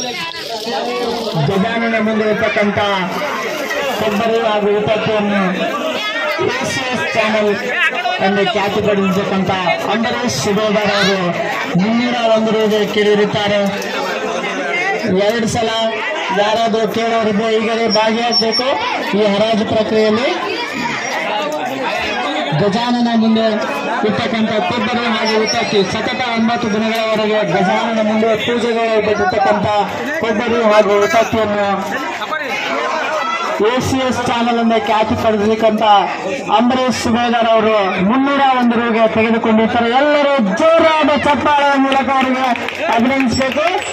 ಗಜಾನನ ಮುಂದೆ ಇರ್ತಕ್ಕಂಥ ಕೊಬ್ಬರಿ ಹಾಗೂ ಉಪತ್ತೆಯನ್ನು ಎಸ್ ಚಾನೆಲ್ ಎಂದು ಖ್ಯಾತಿ ಪಡೆದಿರ್ತಕ್ಕಂಥ ಅಂಬರೀಶ್ ಸುಬೇದಾರ್ ಅವರು ಮುನ್ನೂರ ಒಂದು ರೂಪಾಯಿ ಕೇಳಿರುತ್ತಾರೆ ಎರಡು ಸಲ ಯಾರಾದರೂ ಕೇಳೋರಿದ್ರೆ ಈಗಲೇ ಭಾಗಿಯಾಗಬೇಕು ಈ ಹರಾಜು ಪ್ರಕ್ರಿಯೆಯಲ್ಲಿ ಗಜಾನನ ಮುಂದೆ ಇರ್ತಕ್ಕಂಥ ಕೊಬ್ಬರಿ ಹಾಗೂ ಉತ್ತತ್ತಿ ಸತತ ಒಂಬತ್ತು ದಿನಗಳವರೆಗೆ ಗಜಾನನ ಮುಂದೆ ಪೂಜೆಗಳು ಇರ್ತಕ್ಕಂಥ ಕೊಬ್ಬರಿ ಹಾಗೂ ಉತ್ತತ್ತಿಯನ್ನು ಎಸಿಎಸ್ ಚಾನೆಲ್ ಎಂದೇ ಖ್ಯಾತಿ ಪಡೆದಿರ್ತಕ್ಕಂಥ ಅಂಬರೀಶ್ ಸುಬೇದಾರ್ ಅವರು ಮುನ್ನೂರ ಒಂದು ರೂಗೆ ತೆಗೆದುಕೊಂಡಿರ್ತಾರೆ ಎಲ್ಲರೂ ಜೋರಾದ ಚಪ್ಪಾಳೆಯ ಮೂಲಕ ಅವರಿಗೆ ಅಭಿನಂದಿಸಬೇಕು